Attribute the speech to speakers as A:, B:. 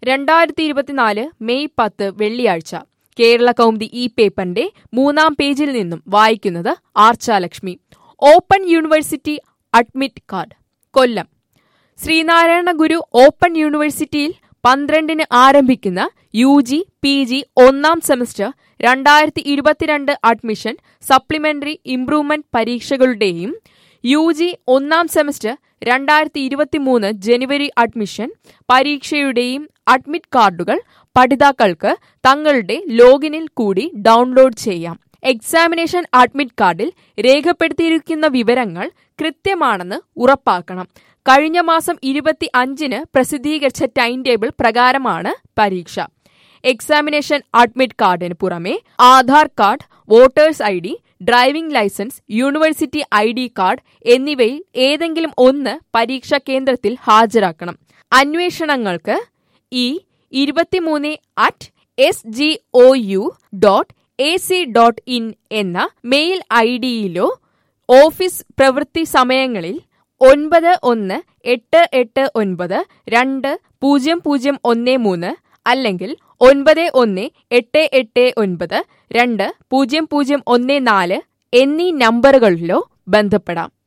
A: രണ്ടായിരത്തി ഇരുപത്തിനാല് മെയ് പത്ത് വെള്ളിയാഴ്ച കേരള കൗമുദി ഈ പേപ്പറിന്റെ മൂന്നാം പേജിൽ നിന്നും വായിക്കുന്നത് Archalakshmi open university admit card Kollam Sreenarayana Guru open യൂണിവേഴ്സിറ്റിയിൽ പന്ത്രണ്ടിന് ആരംഭിക്കുന്ന യു ജി പി ജി ഒന്നാം സെമസ്റ്റർ രണ്ടായിരത്തി ഇരുപത്തിരണ്ട് അഡ്മിഷൻ സപ്ലിമെന്ററി ഇംപ്രൂവ്മെന്റ് പരീക്ഷകളുടെയും യു ജി ഒന്നാം സെമസ്റ്റർ രണ്ടായിരത്തി ഇരുപത്തിമൂന്ന് ജനുവരി അഡ്മിഷൻ പരീക്ഷയുടെയും അഡ്മിറ്റ് കാർഡുകൾ പഠിതാക്കൾക്ക് തങ്ങളുടെ ലോഗിനിൽ കൂടി ഡൗൺലോഡ് ചെയ്യാം എക്സാമിനേഷൻ അഡ്മിറ്റ് കാർഡിൽ രേഖപ്പെടുത്തിയിരിക്കുന്ന വിവരങ്ങൾ കൃത്യമാണെന്ന് ഉറപ്പാക്കണം കഴിഞ്ഞ മാസം ഇരുപത്തി അഞ്ചിന് പ്രസിദ്ധീകരിച്ച ടൈം ടേബിൾ പ്രകാരമാണ് പരീക്ഷ എക്സാമിനേഷൻ അഡ്മിറ്റ് കാർഡിന് പുറമെ Aadhaar card voters I D driving licence university I D card എന്നിവയിൽ ഏതെങ്കിലും ഒന്ന് പരീക്ഷാ കേന്ദ്രത്തിൽ ഹാജരാക്കണം അന്വേഷണങ്ങൾക്ക് ഈ ഇരുപത്തിമൂന്ന് at S G O U dot A C dot in എന്ന മെയിൽ ഐ ഡിയിലോ ഓഫീസ് പ്രവൃത്തി സമയങ്ങളിൽ ഒൻപത് ഒന്ന് എട്ട് എട്ട് ഒൻപത് രണ്ട് പൂജ്യം പൂജ്യം ഒന്ന് മൂന്ന് അല്ലെങ്കിൽ ഒൻപത് ഒന്ന് എട്ട് എട്ട് ഒൻപത് രണ്ട് പൂജ്യം പൂജ്യം ഒന്ന് നാല് എന്നീ നമ്പറുകളിലോ ബന്ധപ്പെടാം